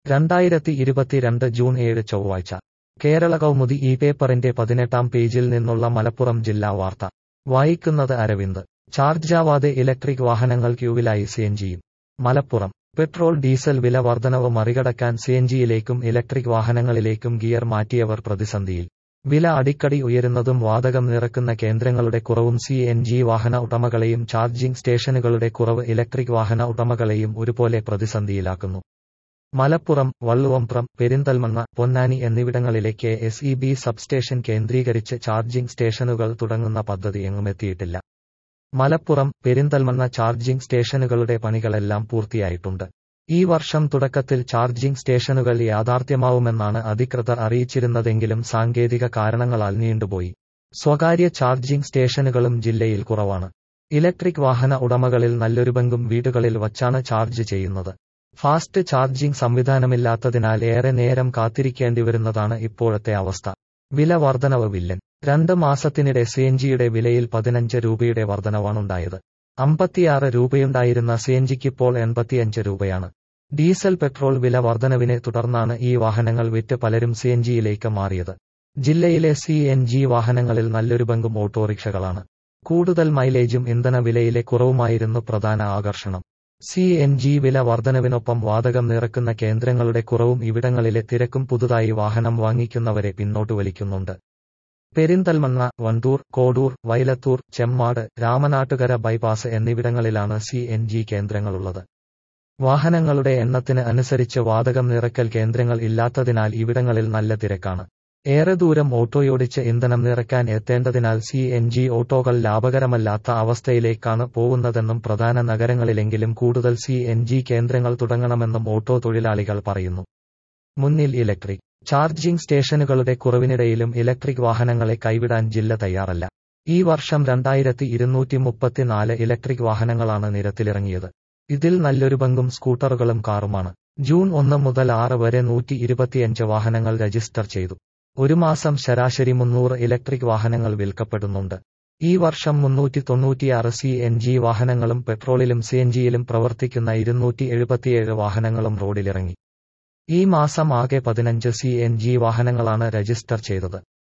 രണ്ടായിരത്തി ഇരുപത്തിരണ്ട് ജൂൺ ഏഴ് ചൊവ്വാഴ്ച കേരള കൗമുദി ഈ പേപ്പറിന്റെ പതിനെട്ടാം പേജിൽ നിന്നുള്ള മലപ്പുറം ജില്ലാ വാർത്ത വായിക്കുന്നത് അരവിന്ദ് ചാർജാവാതെ ഇലക്ട്രിക് വാഹനങ്ങൾ ക്യൂവിലായി സിഎൻജിയും മലപ്പുറം പെട്രോൾ ഡീസൽ വില വർധനവ് മറികടക്കാൻ സിഎൻജിയിലേക്കും ഇലക്ട്രിക് വാഹനങ്ങളിലേക്കും ഗിയർ മാറ്റിയവർ പ്രതിസന്ധിയിൽ വില അടിക്കടി ഉയരുന്നതും വാതകം നിറക്കുന്ന കേന്ദ്രങ്ങളുടെ കുറവും സി എൻ ജി വാഹന ഉടമകളെയും ചാർജിംഗ് സ്റ്റേഷനുകളുടെ കുറവ് ഇലക്ട്രിക് വാഹന ഉടമകളെയും ഒരുപോലെ പ്രതിസന്ധിയിലാക്കുന്നു മലപ്പുറം വള്ളുവമ്പ്രം പെരിന്തൽമണ്ണ പൊന്നാനി എന്നിവിടങ്ങളിലെ K S E B substation കേന്ദ്രീകരിച്ച് ചാർജിംഗ് സ്റ്റേഷനുകൾ തുടങ്ങുന്ന പദ്ധതി എങ്ങുമെത്തിയിട്ടില്ല മലപ്പുറം പെരിന്തൽമണ്ണ ചാർജിംഗ് സ്റ്റേഷനുകളുടെ പണികളെല്ലാം പൂർത്തിയായിട്ടുണ്ട് ഈ വർഷം തുടക്കത്തിൽ ചാർജിംഗ് സ്റ്റേഷനുകൾ യാഥാർത്ഥ്യമാവുമെന്നാണ് അധികൃതർ അറിയിച്ചിരുന്നതെങ്കിലും സാങ്കേതിക കാരണങ്ങളാൽ നീണ്ടുപോയി സ്വകാര്യ ചാർജിംഗ് സ്റ്റേഷനുകളും ജില്ലയിൽ കുറവാണ് ഇലക്ട്രിക് വാഹന ഉടമകളിൽ നല്ലൊരു പങ്കും വീടുകളിൽ വച്ചാണ് ചാർജ് ചെയ്യുന്നത് ഫാസ്റ്റ് ചാർജിംഗ് സംവിധാനമില്ലാത്തതിനാൽ ഏറെ നേരം കാത്തിരിക്കേണ്ടി വരുന്നതാണ് ഇപ്പോഴത്തെ അവസ്ഥ വില വർധനവ് വില്ലൻ രണ്ട് മാസത്തിനിടെ സിഎൻജിയുടെ വിലയിൽ പതിനഞ്ച് രൂപയുടെ വർധനവാണുണ്ടായത് അമ്പത്തിയാറ് രൂപയുണ്ടായിരുന്ന സിഎൻജിക്കിപ്പോൾ എൺപത്തിയഞ്ച് രൂപയാണ് ഡീസൽ പെട്രോൾ വില വർധനവിനെ തുടർന്നാണ് ഈ വാഹനങ്ങൾ വിറ്റ് പലരും സിഎൻജിയിലേക്ക് മാറിയത് ജില്ലയിലെ സി എൻ ജി വാഹനങ്ങളിൽ നല്ലൊരു പങ്കും ഓട്ടോറിക്ഷകളാണ് കൂടുതൽ മൈലേജും ഇന്ധന വിലയിലെ കുറവുമായിരുന്നു പ്രധാന ആകർഷണം സി എൻ ജി വില വർധനവിനൊപ്പം വാതകം നിറക്കുന്ന കേന്ദ്രങ്ങളുടെ കുറവും ഇവിടങ്ങളിലെ തിരക്കും പുതുതായി വാഹനം വാങ്ങിക്കുന്നവരെ പിന്നോട്ട് വലിക്കുന്നുണ്ട് പെരിന്തൽമണ്ണ വണ്ടൂർ കോഡൂർ വൈലത്തൂർ ചെമ്മാട് രാമനാട്ടുകര ബൈപ്പാസ് എന്നിവിടങ്ങളിലാണ് സി എൻ ജി കേന്ദ്രങ്ങളുള്ളത് വാഹനങ്ങളുടെ എണ്ണത്തിന് അനുസരിച്ച് വാതകം നിറക്കൽ കേന്ദ്രങ്ങൾ ഇല്ലാത്തതിനാൽ ഇവിടങ്ങളിൽ നല്ല തിരക്കാണ് ഏറെ ദൂരം ഓട്ടോയോടിച്ച് ഇന്ധനം നിറയ്ക്കാൻ എത്തേണ്ടതിനാൽ സി എൻ ജി ഓട്ടോകൾ ലാഭകരമല്ലാത്ത അവസ്ഥയിലേക്കാണ് പോകുന്നതെന്നും പ്രധാന നഗരങ്ങളിലെങ്കിലും കൂടുതൽ സി എൻ ജി കേന്ദ്രങ്ങൾ തുടങ്ങണമെന്നും ഓട്ടോ തൊഴിലാളികൾ പറയുന്നു മുന്നിൽ ഇലക്ട്രിക് ചാർജിംഗ് സ്റ്റേഷനുകളുടെ കുറവിനിടയിലും ഇലക്ട്രിക് വാഹനങ്ങളെ കൈവിടാൻ ജില്ല തയ്യാറല്ല ഈ വർഷം രണ്ടായിരത്തി ഇരുന്നൂറ്റി മുപ്പത്തിനാല് ഇലക്ട്രിക് വാഹനങ്ങളാണ് നിരത്തിലിറങ്ങിയത് ഇതിൽ നല്ലൊരു പങ്കും സ്കൂട്ടറുകളും കാറുമാണ് ജൂൺ ഒന്ന് മുതൽ ആറ് വരെ നൂറ്റി ഇരുപത്തിയഞ്ച് വാഹനങ്ങൾ രജിസ്റ്റർ ചെയ്തു ഒരു മാസം ശരാശരി മുന്നൂറ് ഇലക്ട്രിക് വാഹനങ്ങൾ വിൽക്കപ്പെടുന്നുണ്ട് ഈ വർഷം മുന്നൂറ്റി തൊണ്ണൂറ്റിയാറ് സി എൻ ജി വാഹനങ്ങളും പെട്രോളിലും സി എൻ ജിയിലും പ്രവർത്തിക്കുന്ന ഇരുന്നൂറ്റി എഴുപത്തിയേഴ് വാഹനങ്ങളും റോഡിലിറങ്ങി ഈ മാസം ആകെ പതിനഞ്ച് സി എൻ ജി വാഹനങ്ങളാണ് രജിസ്റ്റർ ചെയ്തത്